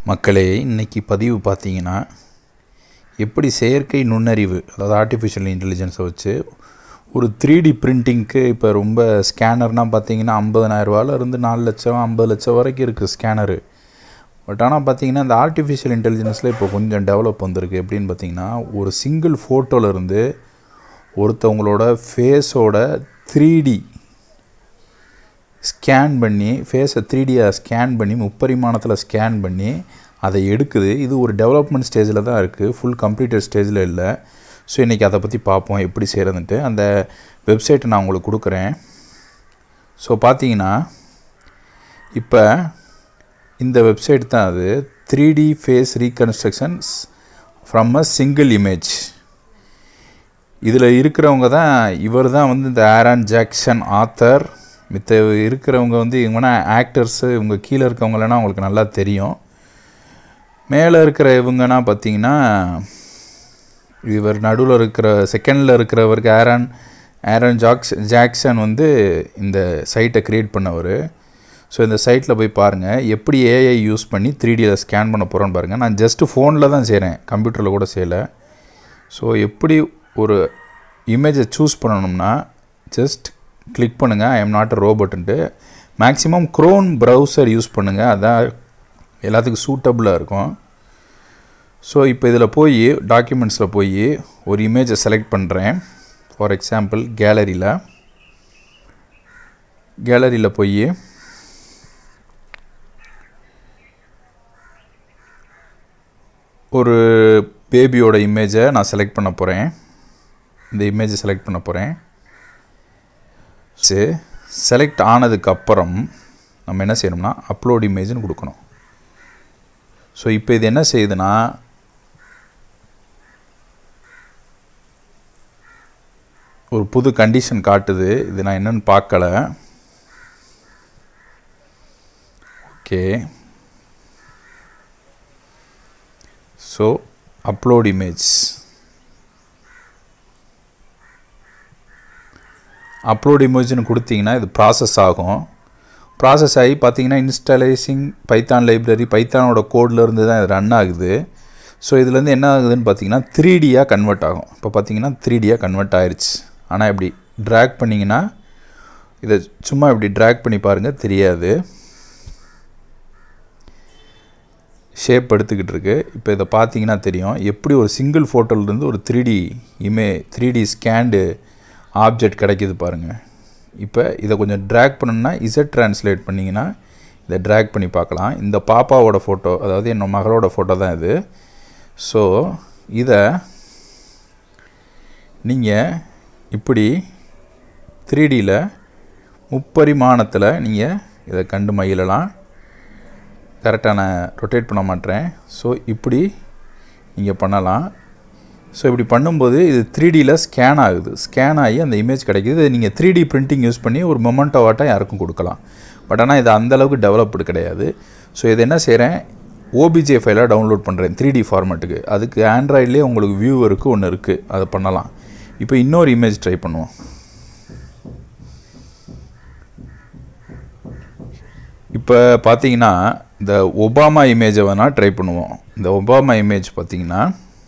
மக்களே இன்னைக்கு பதிவு பார்த்தீங்கன்னா எப்படி செயற்கை நுண்ணறிவு அதாவது ஆர்டிஃபிஷியல் இன்டெலிஜென்ஸை வச்சு ஒரு த்ரீ டி பிரிண்டிங்க்கு இப்போ ரொம்ப ஸ்கேனர்னால் பார்த்தீங்கன்னா ஐம்பதனாயிரரூவால இருந்து நாலு லட்சம் ஐம்பது லட்சம் வரைக்கும் இருக்குது ஸ்கேனரு பட் ஆனால் பார்த்தீங்கன்னா இந்த ஆர்டிஃபிஷியல் இன்டெலிஜென்ஸில் இப்போ கொஞ்சம் டெவலப் வந்திருக்கு எப்படின்னு பார்த்தீங்கன்னா ஒரு சிங்கிள் ஃபோட்டோலேருந்து ஒருத்தவங்களோட ஃபேஸோட த்ரீ டி ஸ்கேன் பண்ணி ஃபேஸை த்ரீடியாக ஸ்கேன் பண்ணி முப்பரிமாணத்தில் ஸ்கேன் பண்ணி அதை எடுக்குது இது ஒரு டெவலப்மெண்ட் ஸ்டேஜில் தான் இருக்குது ஃபுல் கம்ப்ளீட்டட் ஸ்டேஜில் இல்லை ஸோ இன்றைக்கி அதை பற்றி பார்ப்போம் எப்படி செய்கிறதுன்ட்டு அந்த வெப்சைட்டை நான் உங்களுக்கு கொடுக்குறேன் ஸோ பார்த்தீங்கன்னா இப்போ இந்த வெப்சைட் தான் அது three D face reconstructions from a single image இதில் இருக்கிறவங்க தான் இவர் தான் வந்து இந்த ஆரான் ஜாக்சன் ஆத்தர் மித்த இருக்கிறவங்க வந்து இவங்கன்னா ஆக்டர்ஸு இவங்க கீழே இருக்கவங்களனா அவங்களுக்கு நல்லா தெரியும் மேலே இருக்கிற இவங்கன்னா பார்த்தீங்கன்னா இவர் நடுவில் இருக்கிற செகண்டில் இருக்கிறவருக்கு ஆரான் ஆரன் ஜாக்ஸ் ஜாக்சன் வந்து இந்த சைட்டை க்ரியேட் பண்ணவர் ஸோ இந்த சைட்டில் போய் பாருங்கள் எப்படி ஏஐ யூஸ் பண்ணி த்ரீ டியில் ஸ்கேன் பண்ண போகிறோன்னு பாருங்கள் நான் ஜஸ்ட்டு ஃபோனில் தான் செய்கிறேன் கம்ப்யூட்டரில் கூட செய்யலை ஸோ எப்படி ஒரு இமேஜை சூஸ் பண்ணணும்னா ஜஸ்ட் கிளிக் பண்ணுங்கள் ஐ எம் நாட் அ ரோபோட்டுன்ட்டு மேக்ஸிமம் க்ரோன் ப்ரௌசர் யூஸ் பண்ணுங்கள் அதான் எல்லாத்துக்கும் சூட்டபுளாக இருக்கும் ஸோ இப்போ இதில் போய் டாக்குமெண்ட்ஸில் போய் ஒரு இமேஜை செலக்ட் பண்ணுறேன் ஃபார் எக்ஸாம்பிள் கேலரியில் கேலரியில் போய் ஒரு பேபியோட இமேஜை நான் செலக்ட் பண்ண போகிறேன் இந்த இமேஜை செலக்ட் பண்ண போகிறேன் சரி செலக்ட் ஆனதுக்கப்புறம் நம்ம என்ன செய்யணும்னா அப்லோட் இமேஜ்னு கொடுக்கணும் ஸோ இப்போ இது என்ன செய்யுதுன்னா ஒரு புது கண்டிஷன் காட்டுது இது நான் என்னென்னு பார்க்கல okay so upload image upload இமேஜ்னு கொடுத்தீங்கன்னா இது ப்ராசஸ் ஆகும் ப்ராசஸ் ஆகி பார்த்தீங்கன்னா இன்ஸ்டாலேசிங் பைத்தான் லைப்ரரி பைத்தானோட கோடில் இருந்து தான் இது ரன் ஆகுது ஸோ இதுலேருந்து என்ன ஆகுதுன்னு பார்த்தீங்கன்னா த்ரீ டியாக கன்வெர்ட் ஆகும் இப்போ பார்த்தீங்கன்னா த்ரீ டியாக கன்வெர்ட் ஆயிடுச்சு ஆனால் இப்படி ட்ராக் பண்ணிங்கன்னா இதை சும்மா இப்படி ட்ராக் பண்ணி பாருங்கள் தெரியாது ஷேப் எடுத்துக்கிட்டு இருக்கு இப்போ இதை பார்த்தீங்கன்னா தெரியும் எப்படி ஒரு சிங்கிள் ஃபோட்டோலேருந்து ஒரு த்ரீ டி இமே த்ரீ டி ஸ்கேண்டு ஆப்ஜெக்ட் கிடைக்கிது பாருங்கள் இப்போ இதை கொஞ்சம் ட்ராக் பண்ணணும்னா இசட் ட்ரான்ஸ்லேட் பண்ணிங்கன்னா இதை ட்ராக் பண்ணி பார்க்கலாம் இந்த பாப்பாவோட ஃபோட்டோ அதாவது என்னோட மகளோட ஃபோட்டோ தான் இது ஸோ இதை நீங்கள் இப்படி த்ரீ டியில் முப்பரிமாணத்தில் நீங்கள் இதை கண்டு மகிழலாம் கரெக்டாக நான் ரொட்டேட் பண்ண மாட்டேன் ஸோ இப்படி நீங்கள் பண்ணலாம் ஸோ இப்படி பண்ணும்போது இது த்ரீ டியில் ஸ்கேன் ஆகுது ஸ்கேன் ஆகி அந்த இமேஜ் கிடைக்கிது இது நீங்கள் த்ரீ டி பிரிண்டிங் யூஸ் பண்ணி ஒரு மொமெண்டோவாட்டாக யாருக்கும் கொடுக்கலாம் பட் ஆனால் இது அந்தளவுக்கு டெவலப்டு கிடையாது ஸோ இது என்ன செய்கிறேன் ஓபிஜே ஃபைலாக டவுன்லோட் பண்ணுறேன் த்ரீ டி ஃபார்மேட்டுக்கு அதுக்கு ஆண்ட்ராய்ட்லேயே உங்களுக்கு வியூவருக்கு ஒன்று இருக்குது அதை பண்ணலாம் இப்போ இன்னொரு இமேஜ் ட்ரை பண்ணுவோம் இப்போ பார்த்தீங்கன்னா இந்த ஒபாமா இமேஜை வேணால் ட்ரை பண்ணுவோம் இந்த ஒபாமா இமேஜ் பார்த்தீங்கன்னா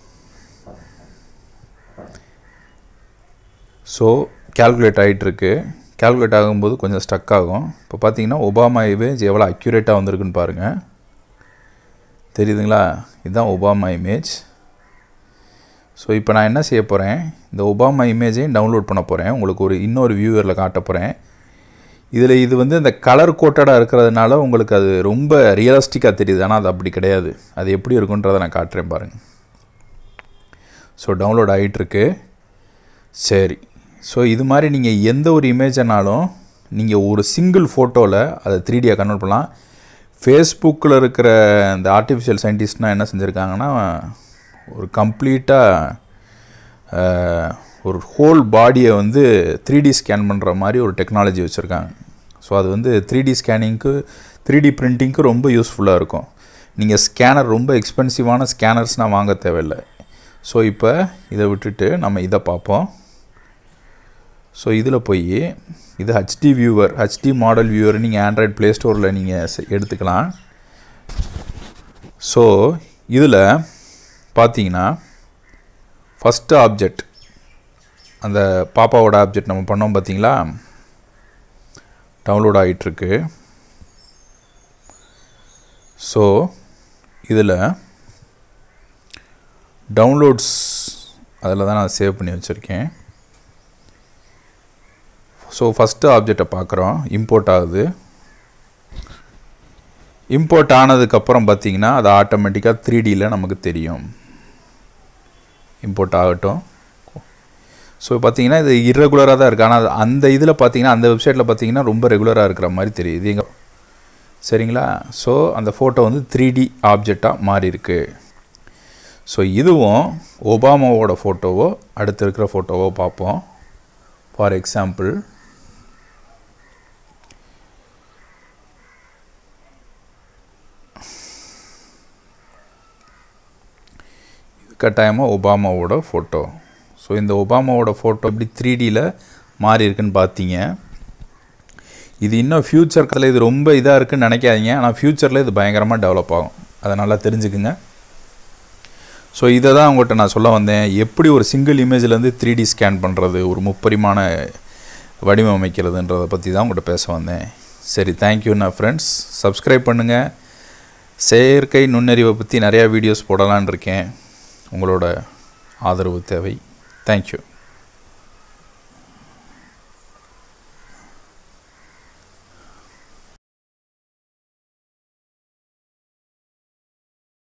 ஸோ கேல்குலேட் ஆகிட்டுருக்கு கேல்குலேட் ஆகும்போது கொஞ்சம் ஸ்டக் ஆகும் இப்போ பார்த்தீங்கன்னா ஒபாமா இமேஜ் எவ்வளோ அக்யூரேட்டாக வந்திருக்குன்னு பாருங்கள் தெரியுதுங்களா இதுதான் ஒபாமா இமேஜ் ஸோ இப்போ நான் என்ன செய்ய போகிறேன் இந்த ஒபாமா இமேஜையும் டவுன்லோட் பண்ண போகிறேன் உங்களுக்கு ஒரு இன்னொரு வியூவரில் காட்ட போகிறேன் இதில் இது வந்து இந்த கலர் கோட்டடாக இருக்கிறதுனால உங்களுக்கு அது ரொம்ப ரியலிஸ்டிக்காக தெரியுது ஆனால் அது அப்படி கிடையாது அது எப்படி இருக்குன்றதை நான் காட்டுறேன் பாருங்கள் ஸோ டவுன்லோட் ஆகிட்டுருக்கு சரி ஸோ இது மாதிரி நீங்கள் எந்த ஒரு இமேஜனாலும் நீங்கள் ஒரு சிங்கிள் ஃபோட்டோவில் அதை த்ரீ டியாக கன்வெர்ட் பண்ணலாம் ஃபேஸ்புக்கில் இருக்கிற இந்த ஆர்டிஃபிஷியல் சயின்டிஸ்ட்னால் என்ன செஞ்சுருக்காங்கன்னா ஒரு கம்ப்ளீட்டாக ஒரு ஹோல் பாடியை வந்து த்ரீ டி ஸ்கேன் பண்ணுற மாதிரி ஒரு டெக்னாலஜி வச்சுருக்காங்க ஸோ அது வந்து த்ரீ டி ஸ்கேனிங்க்கு த்ரீ டி பிரிண்டிங்க்கு ரொம்ப யூஸ்ஃபுல்லாக இருக்கும் நீங்கள் ஸ்கேனர் ரொம்ப எக்ஸ்பென்சிவான ஸ்கேனர்ஸ்னால் வாங்க தேவையில்லை ஸோ இப்போ இதை விட்டுட்டு நம்ம இதை பார்ப்போம் ஸோ இதில் போய் இது HD viewer HD model viewer நீங்கள் ஆண்ட்ராய்ட் ப்ளே ஸ்டோரில் நீங்கள் எடுத்துக்கலாம் ஸோ இதில் பார்த்தீங்கன்னா ஃபஸ்ட்டு ஆப்ஜெக்ட் அந்த பாப்பாவோட ஆப்ஜெக்ட் நம்ம பண்ணோம் பார்த்தீங்களா டவுன்லோட் ஆகிட்டுருக்கு ஸோ இதில் டவுன்லோட்ஸ் அதில் தான் நான் சேவ் பண்ணி வச்சுருக்கேன் ஸோ ஃபஸ்ட்டு ஆப்ஜெக்டை பார்க்குறோம் இம்போர்ட் ஆகுது இம்போர்ட் ஆனதுக்கப்புறம் பார்த்தீங்கன்னா அது ஆட்டோமேட்டிக்காக த்ரீ டியில் நமக்கு தெரியும் இம்போர்ட் ஆகட்டும் ஸோ பார்த்தீங்கன்னா இது இர்ரெகுலராக தான் இருக்குது ஆனால் அந்த இதில் பார்த்தீங்கன்னா அந்த வெப்சைட்டில் பார்த்தீங்கன்னா ரொம்ப ரெகுலராக இருக்கிற மாதிரி தெரியுது எங்க சரிங்களா ஸோ அந்த ஃபோட்டோ வந்து த்ரீ டி ஆப்ஜெக்டாக மாறி இருக்கு ஸோ இதுவும் ஒபாமாவோட ஃபோட்டோவோ அடுத்து இருக்கிற ஃபோட்டோவோ பார்ப்போம் ஃபார் எக்ஸாம்பிள் இது கட்டாயமாக ஒபாமாவோட ஃபோட்டோ ஸோ இந்த ஒபாமாவோட ஃபோட்டோ எப்படி த்ரீ டியில் மாறி இருக்குன்னு பார்த்தீங்க இது இன்னும் ஃப்யூச்சர் இது ரொம்ப இதாக இருக்குன்னு நினைக்காதீங்க ஆனால் ஃப்யூச்சரில் இது பயங்கரமாக டெவலப் ஆகும் அதை நல்லா தெரிஞ்சுக்குங்க ஸோ இதை தான் உங்கள்கிட்ட நான் சொல்ல வந்தேன் எப்படி ஒரு சிங்கிள் இமேஜ்லேருந்து த்ரீ டி ஸ்கேன் பண்ணுறது ஒரு முப்பரிமாண வடிவமைக்கிறதுன்றதை பற்றி தான் உங்கள்கிட்ட பேச வந்தேன் சரி தேங்க்யூண்ணா ஃப்ரெண்ட்ஸ் சப்ஸ்கிரைப் பண்ணுங்கள் செயற்கை நுண்ணறிவை பற்றி நிறையா வீடியோஸ் போடலான் இருக்கேன் உங்களோட ஆதரவு தேவை தேங்க்யூ